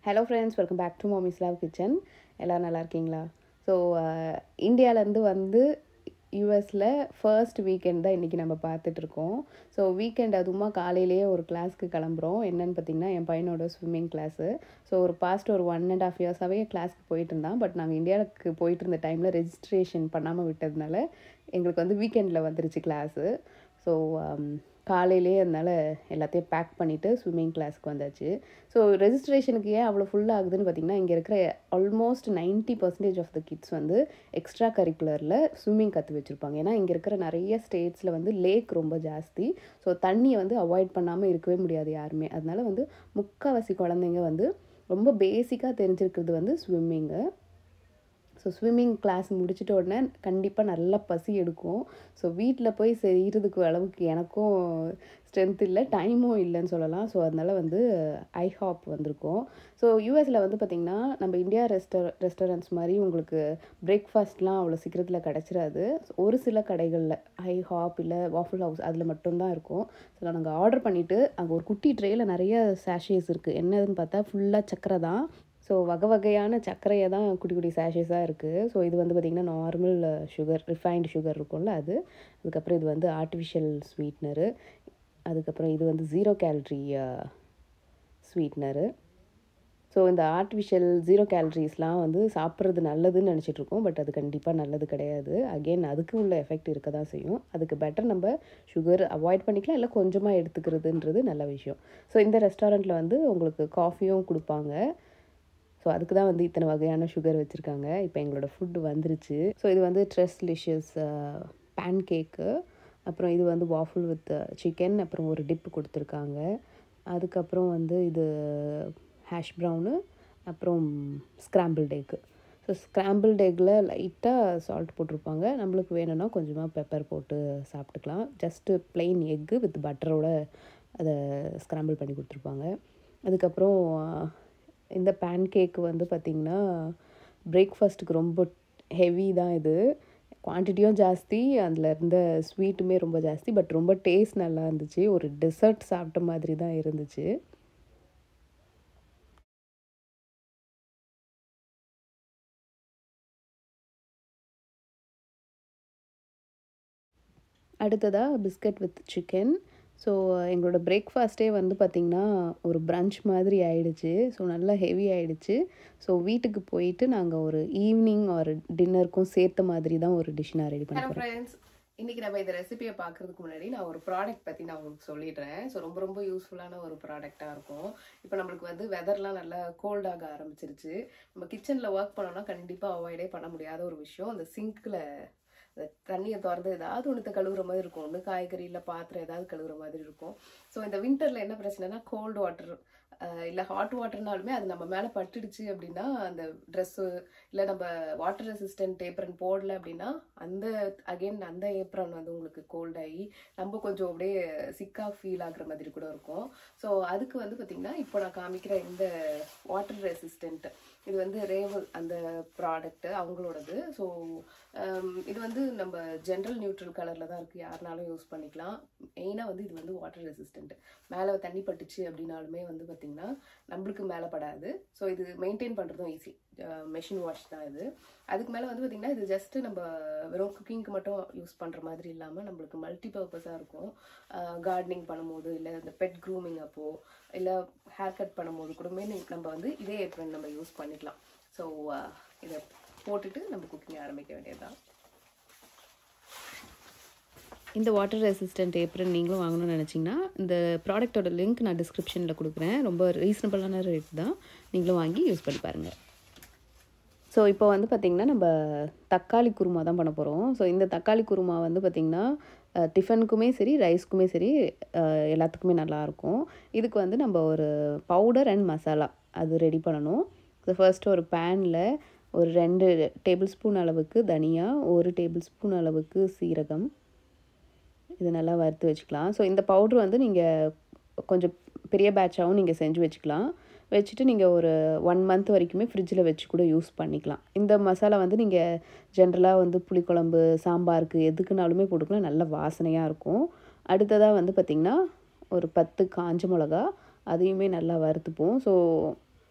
hello friends welcome back to mommy's love kitchen எல்லோரும் நல்லா இருக்கீங்களா ஸோ இந்தியாவிலேருந்து வந்து யூஎஸில் ஃபர்ஸ்ட் வீக்கெண்ட் தான் இன்றைக்கி நம்ம பார்த்துட்ருக்கோம் ஸோ வீக்கெண்ட் அதுவுமா காலையிலேயே ஒரு கிளாஸ்க்கு கிளம்புறோம் என்னென்னு பார்த்தீங்கன்னா என் பையனோட ஸ்விம்மிங் கிளாஸு ஸோ ஒரு பாஸ்ட் ஒரு ஒன் அண்ட் ஆஃப் இயர்ஸாகவே கிளாஸ்க்கு போயிட்டு இருந்தான் பட் நாங்கள் இந்தியாவுக்கு போயிட்டு இருந்த டைமில் ரெஜிஸ்ட்ரேஷன் பண்ணாமல் விட்டதுனால எங்களுக்கு வந்து வீக்கெண்டில் வந்துருச்சு கிளாஸு ஸோ காலையிலே அதனால் எல்லாத்தையும் பேக் பண்ணிவிட்டு ஸ்விம்மிங் கிளாஸ்க்கு வந்தாச்சு ஸோ ரெஜிஸ்ட்ரேஷனுக்கு ஏன் அவ்வளோ ஃபுல் ஆகுதுன்னு பார்த்தீங்கன்னா இங்கே இருக்கிற almost ninety percentage of the kids வந்து எக்ஸ்ட்ரா கரிக்குலரில் ஸ்விம்மிங் கற்று வச்சுருப்பாங்க ஏன்னா இங்கே இருக்கிற நிறைய ஸ்டேட்ஸில் வந்து லேக் ரொம்ப ஜாஸ்தி ஸோ தண்ணியை வந்து அவாய்ட் பண்ணாமல் இருக்கவே முடியாது யாருமே அதனால வந்து முக்கால்வாசி குழந்தைங்க வந்து ரொம்ப பேசிக்காக தெரிஞ்சிருக்கிறது வந்து ஸ்விம்மிங்கு ஸோ ஸ்விம்மிங் கிளாஸ் முடிச்சிட்ட உடனே கண்டிப்பாக நல்லா பசி எடுக்கும் ஸோ வீட்டில் போய் செய்கிறதுக்கு அளவுக்கு எனக்கும் ஸ்ட்ரென்த் இல்லை டைமும் இல்லைன்னு சொல்லலாம் ஸோ அதனால் வந்து ஐஹாப் வந்திருக்கோம் ஸோ யூஎஸில் வந்து பார்த்திங்கன்னா நம்ம இந்தியா ரெஸ்டர் ரெஸ்டாரண்ட்ஸ் மாதிரி உங்களுக்கு பிரேக்ஃபாஸ்ட்லாம் அவ்வளோ சீக்கிரத்தில் கிடச்சிராது ஒரு சில கடைகளில் ஐஹாப் இல்லை வாஃபிள் ஹவுஸ் அதில் மட்டும்தான் இருக்கும் ஸோ நாங்கள் ஆர்டர் பண்ணிவிட்டு அங்கே ஒரு குட்டி ட்ரேயில் நிறைய சாஷேஸ் இருக்குது என்னதுன்னு பார்த்தா ஃபுல்லாக சக்கரை தான் ஸோ வகை வகையான சர்க்கரையை தான் குட்டி குட்டி சாஷஸாக இருக்குது ஸோ இது வந்து பார்த்திங்கன்னா நார்மல் சுகர் ரிஃபைன்டு சுகர் இருக்கும்ல அது அதுக்கப்புறம் இது வந்து ஆர்டிஃபிஷியல் ஸ்வீட்னரு அதுக்கப்புறம் இது வந்து ஜீரோ கேலரி ஸ்வீட்னரு ஸோ இந்த ஆர்டிஃபிஷியல் ஜீரோ கேலரிஸ்லாம் வந்து சாப்பிட்றது நல்லதுன்னு நினச்சிட்ருக்கோம் பட் அது கண்டிப்பாக நல்லது கிடையாது அகெயின் அதுக்கு உள்ள எஃபெக்ட் இருக்க தான் செய்யும் அதுக்கு பெட்டர் நம்ம சுகர் அவாய்ட் பண்ணிக்கலாம் இல்லை கொஞ்சமாக எடுத்துக்கிறதுன்றது நல்ல விஷயம் ஸோ இந்த ரெஸ்டாரண்ட்டில் வந்து உங்களுக்கு காஃபியும் கொடுப்பாங்க ஸோ அதுக்கு தான் வந்து இத்தனை வகையான சுகர் வச்சுருக்காங்க இப்போ எங்களோட ஃபுட்டு வந்துருச்சு ஸோ இது வந்து ட்ரெஸ்லிஷியஸ் பேன் கேக்கு அப்புறம் இது வந்து வாஃபுல் வித் சிக்கன் அப்புறம் ஒரு டிப்பு கொடுத்துருக்காங்க அதுக்கப்புறம் வந்து இது ஹேஷ் ப்ரௌனு அப்புறம் ஸ்க்ராம்பிள்ட் எக்கு ஸோ ஸ்க்ராம்பிள்ட் எக்கில் லைட்டாக சால்ட் போட்டிருப்பாங்க நம்மளுக்கு வேணும்னா கொஞ்சமாக பெப்பர் போட்டு சாப்பிட்டுக்கலாம் ஜஸ்ட்டு பிளெயின் எக்கு வித் பட்டரோட அதை ஸ்க்ராம்பிள் பண்ணி கொடுத்துருப்பாங்க அதுக்கப்புறம் இந்த பேன் கேக் வந்து பார்த்திங்கன்னா பிரேக்ஃபாஸ்ட்டுக்கு ரொம்ப ஹெவி தான் இது குவான்டிட்டியும் ஜாஸ்தி அதில் இருந்த ஸ்வீட்டுமே ரொம்ப ஜாஸ்தி பட் ரொம்ப டேஸ்ட் நல்லா இருந்துச்சு ஒரு டெசர்ட் சாப்பிட்ட மாதிரி தான் இருந்துச்சு அடுத்ததாக பிஸ்கட் வித் சிக்கன் ஸோ எங்களோட பிரேக்ஃபாஸ்ட்டே வந்து பார்த்திங்கன்னா ஒரு ப்ரன்ச் மாதிரி ஆயிடுச்சு ஸோ நல்லா ஹெவி ஆகிடுச்சு ஸோ வீட்டுக்கு போயிட்டு நாங்கள் ஒரு ஈவினிங் ஒரு டின்னருக்கும் சேர்த்த மாதிரி தான் ஒரு டிஷ் நான் ரெடி பண்ணி ஃப்ரெண்ட்ஸ் இன்றைக்கி நம்ம இந்த ரெசிபியை பார்க்குறதுக்கு முன்னாடி நான் ஒரு ப்ராடக்ட் பற்றி நான் உங்களுக்கு சொல்லிடுறேன் ஸோ ரொம்ப ரொம்ப யூஸ்ஃபுல்லான ஒரு ப்ராடக்டாக இருக்கும் இப்போ நம்மளுக்கு வந்து வெதர்லாம் நல்லா கோல்டாக ஆரம்பிச்சிருச்சு நம்ம கிச்சனில் ஒர்க் பண்ணோம்னா கண்டிப்பாக அவாய்டே பண்ண முடியாத ஒரு விஷயம் அந்த சிங்க்கில் தண்ணியை திறந்து ஏதாவது ஒன்றத்தை கழுவுற மாதிரி இருக்கும் ஒன்று காய்கறி இல்லை பாத்திரம் ஏதாவது கழுவுற மாதிரி இருக்கும் ஸோ இந்த வின்டரில் என்ன பிரச்சனைனா கோல்டு வாட்டர் இல்லை ஹாட் வாட்டர்னாலுமே அது நம்ம மேலே பட்டுடுச்சு அப்படின்னா அந்த ட்ரெஸ்ஸு இல்லை நம்ம வாட்டர் ரெசிஸ்டன்ட் ஏப்ரன் போடல அப்படின்னா அந்த அகெயின் அந்த ஏப்ரன் வந்து உங்களுக்கு கோல்ட் ஆகி நம்ம கொஞ்சம் அப்படியே சிக்காக ஃபீல் ஆகுற மாதிரி கூட இருக்கும் ஸோ அதுக்கு வந்து பார்த்திங்கன்னா இப்போ நான் காமிக்கிற இந்த வாட்டர் ரெசிஸ்டன்ட் இது வந்து ரேவல் அந்த ப்ராடக்ட்டு அவங்களோடது ஸோ இது வந்து நம்ம ஜென்ரல் நியூட்ரல் கலரில் தான் இருக்குது யாருனாலும் யூஸ் பண்ணிக்கலாம் மெயினாக வந்து இது வந்து வாட்டர் ரெசிஸ்டன்ட் மேலே தண்ணி பட்டுச்சு அப்படின்னாலுமே வந்து பார்த்திங்கன்னா நம்மளுக்கு மேலே படாது ஸோ இது மெயின்டைன் பண்ணுறதும் ஈஸி மெஷின் வாஷ் தான் இது அதுக்கு மேலே வந்து பார்த்திங்கன்னா இது ஜஸ்ட்டு நம்ம வெறும் குக்கிங்க்கு மட்டும் யூஸ் பண்ணுற மாதிரி இல்லாமல் நம்மளுக்கு மல்டி பர்பஸாக இருக்கும் கார்டனிங் பண்ணும்போது இல்லை இந்த பெட் க்ரூமிங் அப்போது இல்லை ஹேர் கட் பண்ணும்போது கூடமே நம்ம வந்து இதே ஏப்ரன் நம்ம யூஸ் பண்ணிக்கலாம் ஸோ இதை போட்டுட்டு நம்ம குக்கிங் ஆரம்பிக்க வேண்டியதுதான் இந்த வாட்டர் ரெசிஸ்டன்ட் ஏப்ரன் நீங்களும் வாங்கணும்னு நினச்சிங்கன்னா இந்த ப்ராடக்டோட லிங்க் நான் டிஸ்கிரிப்ஷனில் கொடுக்குறேன் ரொம்ப ரீசனபிளான ரேட் தான் நீங்களும் வாங்கி யூஸ் பண்ணி பாருங்கள் ஸோ இப்போ வந்து பார்த்திங்கன்னா நம்ம தக்காளி குருமா தான் பண்ண போகிறோம் ஸோ இந்த தக்காளி குருமா வந்து பார்த்திங்கன்னா டிஃபனுக்குமே சரி ரைஸ்க்குமே சரி எல்லாத்துக்குமே நல்லாயிருக்கும் இதுக்கு வந்து நம்ம ஒரு பவுடர் அண்ட் மசாலா அது ரெடி பண்ணணும் ஸோ ஃபர்ஸ்ட் ஒரு பேனில் ஒரு ரெண்டு டேபிள் ஸ்பூன் அளவுக்கு தனியா ஒரு டேபிள் ஸ்பூன் அளவுக்கு சீரகம் இது நல்லா வறுத்து வச்சுக்கலாம் ஸோ இந்த பவுட்ரு வந்து நீங்கள் கொஞ்சம் பெரிய பேட்சாகவும் நீங்கள் செஞ்சு வச்சுக்கலாம் வச்சுட்டு நீங்கள் ஒரு ஒன் மந்த் வரைக்குமே ஃப்ரிட்ஜில் வச்சு கூட யூஸ் பண்ணிக்கலாம் இந்த மசாலா வந்து நீங்கள் ஜென்ரலாக வந்து புளிக்குழம்பு சாம்பாருக்கு எதுக்குனாலுமே போட்டுக்கலாம் நல்ல வாசனையாக இருக்கும் அடுத்ததாக வந்து பார்த்திங்கன்னா ஒரு பத்து காஞ்ச மிளகா அதையுமே நல்லா வறுத்துப்போம் ஸோ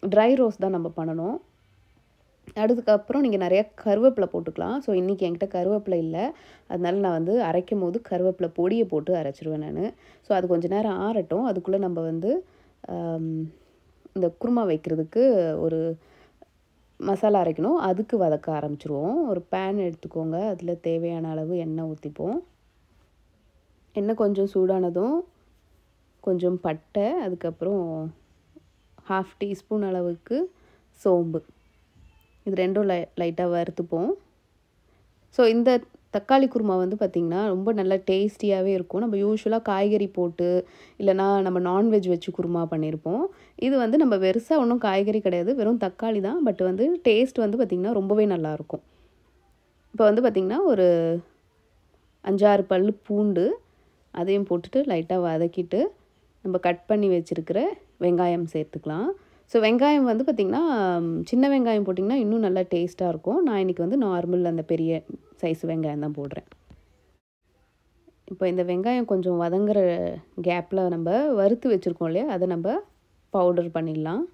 ட்ரை ரோஸ் தான் நம்ம பண்ணணும் அதுக்கப்புறம் நீங்கள் நிறையா கருவேப்பிலை போட்டுக்கலாம் ஸோ இன்றைக்கி என்கிட்ட கருவேப்பிலை இல்லை அதனால நான் வந்து அரைக்கும் போது கருவேப்பிலை பொடியை போட்டு அரைச்சிருவேன் நான் ஸோ அது கொஞ்சம் நேரம் ஆறட்டும் அதுக்குள்ளே நம்ம வந்து இந்த குருமா வைக்கிறதுக்கு ஒரு மசாலா அரைக்கணும் அதுக்கு வதக்க ஆரம்பிச்சிருவோம் ஒரு பேன் எடுத்துக்கோங்க அதில் தேவையான அளவு எண்ணெய் ஊற்றிப்போம் எண்ணெய் கொஞ்சம் சூடானதும் கொஞ்சம் பட்டை அதுக்கப்புறம் ஹாஃப் டீஸ்பூன் அளவுக்கு சோம்பு இது ரெண்டும் லை லைட்டாக வறுத்துப்போம் ஸோ இந்த தக்காளி குருமா வந்து பார்த்திங்கன்னா ரொம்ப நல்லா டேஸ்டியாகவே இருக்கும் நம்ம யூஸ்வலாக காய்கறி போட்டு இல்லைனா நம்ம நான்வெஜ் வச்சு குருமா பண்ணியிருப்போம் இது வந்து நம்ம வெறுசாக ஒன்றும் காய்கறி கிடையாது வெறும் தக்காளி தான் பட் வந்து டேஸ்ட் வந்து பார்த்திங்கன்னா ரொம்பவே நல்லாயிருக்கும் இப்போ வந்து பார்த்திங்கன்னா ஒரு அஞ்சாறு பல் பூண்டு அதையும் போட்டுட்டு லைட்டாக வதக்கிட்டு நம்ம கட் பண்ணி வச்சுருக்கிற வெங்காயம் சேர்த்துக்கலாம் ஸோ வெங்காயம் வந்து பார்த்திங்கன்னா சின்ன வெங்காயம் போட்டிங்கன்னா இன்னும் நல்லா டேஸ்ட்டாக இருக்கும் நான் இன்றைக்கி வந்து நார்மல் அந்த பெரிய சைஸ் வெங்காயம் தான் போடுறேன் இப்போ இந்த வெங்காயம் கொஞ்சம் வதங்குற கேப்பில் நம்ம வறுத்து வச்சுருக்கோம் இல்லையா அதை நம்ம பவுடர் பண்ணிடலாம்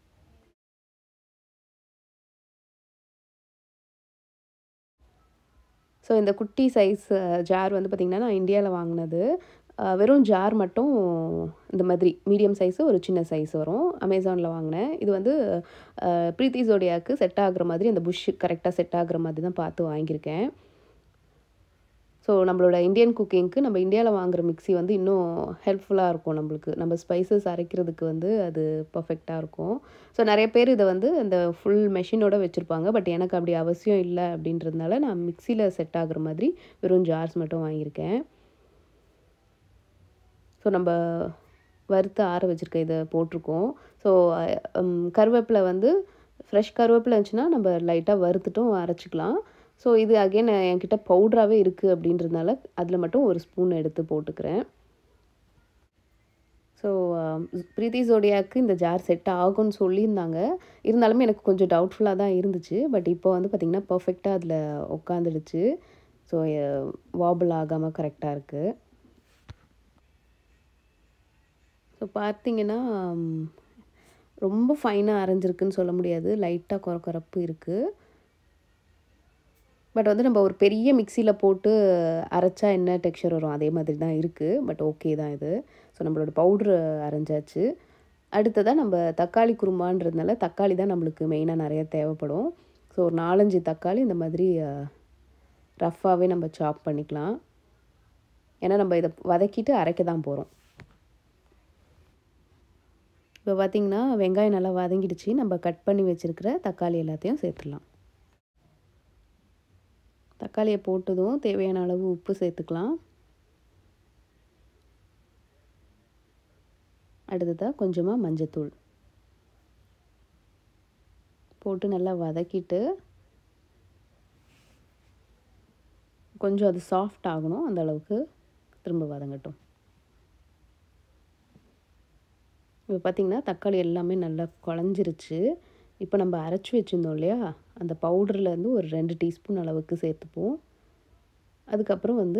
ஸோ இந்த குட்டி சைஸ் ஜார் வந்து பார்த்திங்கன்னா நான் இந்தியாவில் வாங்கினது வெறும் ஜார் மட்டும் இந்த மாதிரி மீடியம் சைஸு ஒரு சின்ன சைஸ் வரும் அமேசானில் வாங்கினேன் இது வந்து ப்ரீத்தி ஜோடியாவுக்கு செட் ஆகுற மாதிரி அந்த புஷ் கரெக்டாக செட் ஆகுற மாதிரி தான் பார்த்து வாங்கியிருக்கேன் ஸோ நம்மளோட இந்தியன் குக்கிங்க்கு நம்ம இந்தியாவில் வாங்குகிற மிக்சி வந்து இன்னும் ஹெல்ப்ஃபுல்லாக இருக்கும் நம்மளுக்கு நம்ம ஸ்பைசஸ் அரைக்கிறதுக்கு வந்து அது பர்ஃபெக்டாக இருக்கும் ஸோ நிறைய பேர் இதை வந்து அந்த ஃபுல் மெஷினோட வச்சுருப்பாங்க பட் எனக்கு அப்படி அவசியம் இல்லை அப்படின்றதுனால நான் மிக்சியில் செட் ஆகுற மாதிரி வெறும் ஜார்ஸ் மட்டும் வாங்கியிருக்கேன் ஸோ நம்ம வறுத்து ஆற வச்சுருக்க இதை போட்டிருக்கோம் ஸோ கருவேப்பிலை வந்து ஃப்ரெஷ் கருவேப்பிலை இருந்துச்சுன்னா நம்ம லைட்டாக வறுத்துட்டும் அரைச்சிக்கலாம் ஸோ இது அகெயின் என்கிட்ட பவுட்ராகவே இருக்குது அப்படின்றதுனால அதில் மட்டும் ஒரு ஸ்பூன் எடுத்து போட்டுக்கிறேன் ஸோ ப்ரீத்தி ஜோடியாவுக்கு இந்த ஜார் செட் ஆகும்னு சொல்லியிருந்தாங்க இருந்தாலுமே எனக்கு கொஞ்சம் டவுட்ஃபுல்லாக தான் இருந்துச்சு பட் இப்போ வந்து பார்த்திங்கன்னா பர்ஃபெக்டாக அதில் உட்காந்துடுச்சு ஸோ வாபிள் ஆகாமல் கரெக்டாக இருக்குது ஸோ பார்த்திங்கன்னா ரொம்ப ஃபைனாக அரைஞ்சிருக்குன்னு சொல்ல முடியாது லைட்டாக குறை குறப்பு இருக்குது பட் வந்து நம்ம ஒரு பெரிய மிக்சியில் போட்டு அரைச்சா என்ன டெக்ஸ்சர் வரும் அதே மாதிரி தான் இருக்குது பட் ஓகே தான் இது ஸோ நம்மளோட பவுட்ரு அரைஞ்சாச்சு அடுத்ததாக நம்ம தக்காளி குருமான்றதுனால தக்காளி தான் நம்மளுக்கு மெயினாக நிறைய தேவைப்படும் ஸோ ஒரு நாலஞ்சு தக்காளி இந்த மாதிரி ரஃப்பாகவே நம்ம சாப் பண்ணிக்கலாம் ஏன்னா நம்ம இதை வதக்கிட்டு அரைக்க தான் போகிறோம் இப்போ பார்த்திங்கன்னா வெங்காயம் நல்லா வதங்கிடுச்சு நம்ம கட் பண்ணி வச்சுருக்கிற தக்காளி எல்லாத்தையும் சேர்த்துடலாம் தக்காளியை போட்டதும் தேவையான அளவு உப்பு சேர்த்துக்கலாம் அடுத்ததாக கொஞ்சமாக மஞ்சத்தூள் போட்டு நல்லா வதக்கிட்டு கொஞ்சம் அது சாஃப்ட் ஆகணும் அந்த அளவுக்கு திரும்ப வதங்கட்டும் இப்போ பார்த்திங்கன்னா தக்காளி எல்லாமே நல்லா குழஞ்சிருச்சு இப்போ நம்ம அரைச்சி வச்சுருந்தோம் இல்லையா அந்த பவுடர்லேருந்து ஒரு ரெண்டு டீஸ்பூன் அளவுக்கு சேர்த்துப்போம் அதுக்கப்புறம் வந்து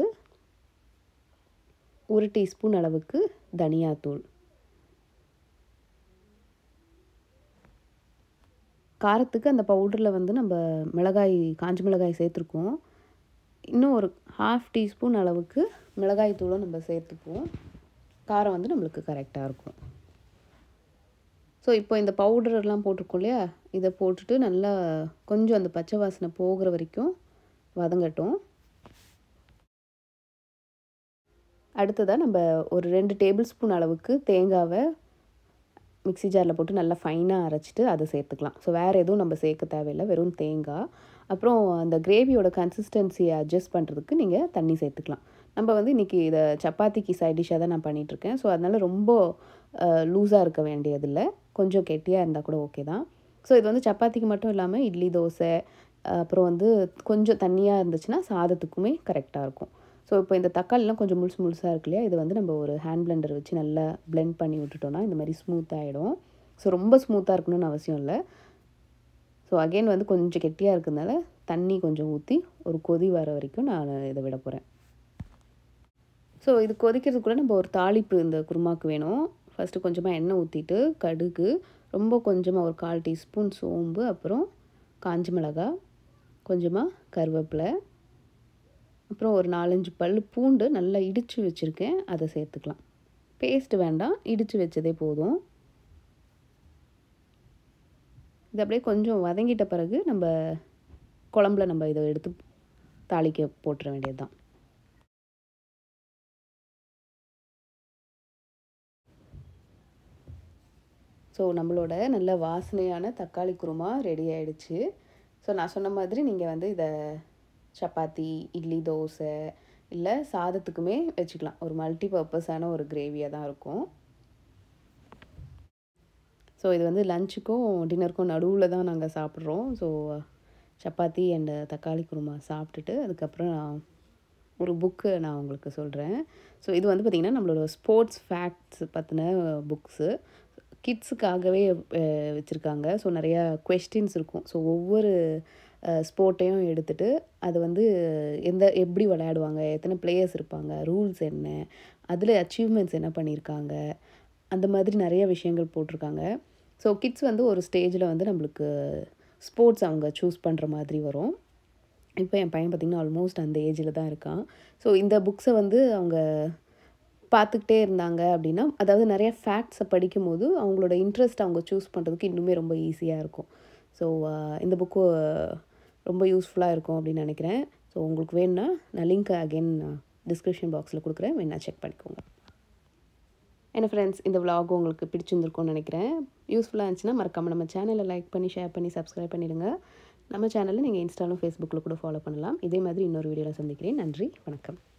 ஒரு டீஸ்பூன் அளவுக்கு தனியாத்தூள் காரத்துக்கு அந்த பவுடரில் வந்து நம்ம மிளகாய் காஞ்ச மிளகாய் சேர்த்துருக்கோம் இன்னும் ஒரு ஹாஃப் டீஸ்பூன் அளவுக்கு மிளகாய் தூளும் நம்ம சேர்த்துப்போம் காரம் வந்து நம்மளுக்கு கரெக்டாக இருக்கும் ஸோ இப்போ இந்த பவுடர்லாம் போட்டிருக்கோம் இல்லையா இதை போட்டுட்டு நல்லா கொஞ்சம் அந்த பச்சை வாசனை போகிற வரைக்கும் வதங்கட்டும் அடுத்ததாக நம்ம ஒரு ரெண்டு டேபிள் ஸ்பூன் அளவுக்கு தேங்காவை மிக்ஸி ஜாரில் போட்டு நல்லா ஃபைனாக அரைச்சிட்டு அதை சேர்த்துக்கலாம் ஸோ வேறு எதுவும் நம்ம சேர்க்க தேவையில்லை வெறும் தேங்காய் அப்புறம் அந்த கிரேவியோட கன்சிஸ்டன்சியை அட்ஜஸ்ட் பண்ணுறதுக்கு நீங்கள் தண்ணி சேர்த்துக்கலாம் நம்ம வந்து இன்றைக்கி இதை சப்பாத்திக்கு சைட் டிஷ்ஷாக தான் நான் பண்ணிகிட்ருக்கேன் ஸோ அதனால் ரொம்ப லூஸாக இருக்க வேண்டியதில்லை கொஞ்சம் கெட்டியாக இருந்தால் கூட ஓகே தான் ஸோ இது வந்து சப்பாத்திக்கு மட்டும் இல்லாமல் இட்லி தோசை அப்புறம் வந்து கொஞ்சம் தண்ணியாக இருந்துச்சுன்னா சாதத்துக்குமே கரெக்டாக இருக்கும் ஸோ இப்போ இந்த தக்காளிலாம் கொஞ்சம் முழுசு முழுசாக இருக்கு இல்லையா இது வந்து நம்ம ஒரு ஹேண்ட் பிளெண்டர் வச்சு நல்லா பிளெண்ட் பண்ணி விட்டுட்டோம்னா இந்த மாதிரி ஸ்மூத் ஆகிடும் ஸோ ரொம்ப ஸ்மூத்தாக இருக்கணும்னு அவசியம் இல்லை ஸோ அகெயின் வந்து கொஞ்சம் கெட்டியாக இருக்கிறதுனால தண்ணி கொஞ்சம் ஊற்றி ஒரு கொதி வர வரைக்கும் நான் இதை விட போகிறேன் ஸோ இது கொதிக்கிறதுக்குள்ளே நம்ம ஒரு தாளிப்பு இந்த குருமாக்கு வேணும் ஃபஸ்ட்டு கொஞ்சமாக எண்ணெய் ஊற்றிட்டு கடுகு ரொம்ப கொஞ்சமாக ஒரு கால் டீஸ்பூன் சோம்பு அப்புறம் காஞ்ச மிளகா கொஞ்சமாக கருவேப்பிலை அப்புறம் ஒரு நாலஞ்சு பல் பூண்டு நல்லா இடித்து வச்சுருக்கேன் அதை சேர்த்துக்கலாம் பேஸ்ட் வேண்டாம் இடித்து வச்சதே போதும் இது அப்படியே கொஞ்சம் வதங்கிட்ட பிறகு நம்ம குழம்புல நம்ம இதை எடுத்து தாளிக்க போட்டுற வேண்டியது தான் ஸோ நம்மளோட நல்ல வாசனையான தக்காளி குருமா ரெடி ஆயிடுச்சு ஸோ நான் சொன்ன மாதிரி நீங்கள் வந்து இதை சப்பாத்தி இட்லி தோசை இல்லை சாதத்துக்குமே வச்சுக்கலாம் ஒரு மல்டி பர்பஸான ஒரு கிரேவியாக தான் இருக்கும் ஸோ இது வந்து லஞ்சுக்கும் டின்னருக்கும் நடுவில் தான் நாங்கள் சாப்பிட்றோம் ஸோ சப்பாத்தி அண்ட் தக்காளி குருமா சாப்பிட்டுட்டு அதுக்கப்புறம் நான் ஒரு புக்கு நான் உங்களுக்கு சொல்கிறேன் ஸோ இது வந்து பார்த்திங்கன்னா நம்மளோட ஸ்போர்ட்ஸ் ஃபேக்ட்ஸ் பற்றின புக்ஸு கிட்ஸுக்காகவே வச்சுருக்காங்க ஸோ நிறையா கொஸ்டின்ஸ் இருக்கும் ஸோ ஒவ்வொரு ஸ்போர்ட்டையும் எடுத்துகிட்டு அது வந்து எந்த எப்படி விளையாடுவாங்க எத்தனை பிளேயர்ஸ் இருப்பாங்க ரூல்ஸ் என்ன அதில் அச்சீவ்மெண்ட்ஸ் என்ன பண்ணியிருக்காங்க அந்த மாதிரி நிறைய விஷயங்கள் போட்டிருக்காங்க ஸோ கிட்ஸ் வந்து ஒரு ஸ்டேஜில் வந்து நம்மளுக்கு ஸ்போர்ட்ஸ் அவங்க சூஸ் பண்ணுற மாதிரி வரும் இப்போ என் பையன் பார்த்திங்கன்னா ஆல்மோஸ்ட் அந்த ஏஜில் தான் இருக்கான் ஸோ இந்த புக்ஸை வந்து அவங்க பார்த்துக்கிட்டே இருந்தாங்க அப்படின்னா அதாவது நிறைய ஃபேக்ட்ஸை படிக்கும்போது அவங்களோட இன்ட்ரெஸ்ட் அவங்க சூஸ் பண்ணுறதுக்கு இன்னுமே ரொம்ப ஈஸியாக இருக்கும் ஸோ இந்த புக்கு ரொம்ப யூஸ்ஃபுல்லாக இருக்கும் அப்படின்னு நினைக்கிறேன் ஸோ உங்களுக்கு வேணும்னா நான் லிங்க் அகெயின் டிஸ்கிரிப்ஷன் பாக்ஸில் கொடுக்குறேன் வேணா செக் பண்ணிக்கோங்க என்ன ஃப்ரெண்ட்ஸ் இந்த விலாக் உங்களுக்கு பிடிச்சிருந்துருக்கும்னு நினைக்கிறேன் யூஸ்ஃபுல்லாக இருந்துச்சுன்னா மறக்காமல் நம்ம சேனலை லைக் பண்ணி ஷேர் பண்ணி சப்ஸ்கிரைப் பண்ணிடுங்க நம்ம சேனலில் நீங்கள் இன்ஸ்டாலும் ஃபேஸ்புக்கில் கூட ஃபாலோ பண்ணலாம் இதே மாதிரி இன்னொரு வீடியோவில் சந்திக்கிறேன் நன்றி வணக்கம்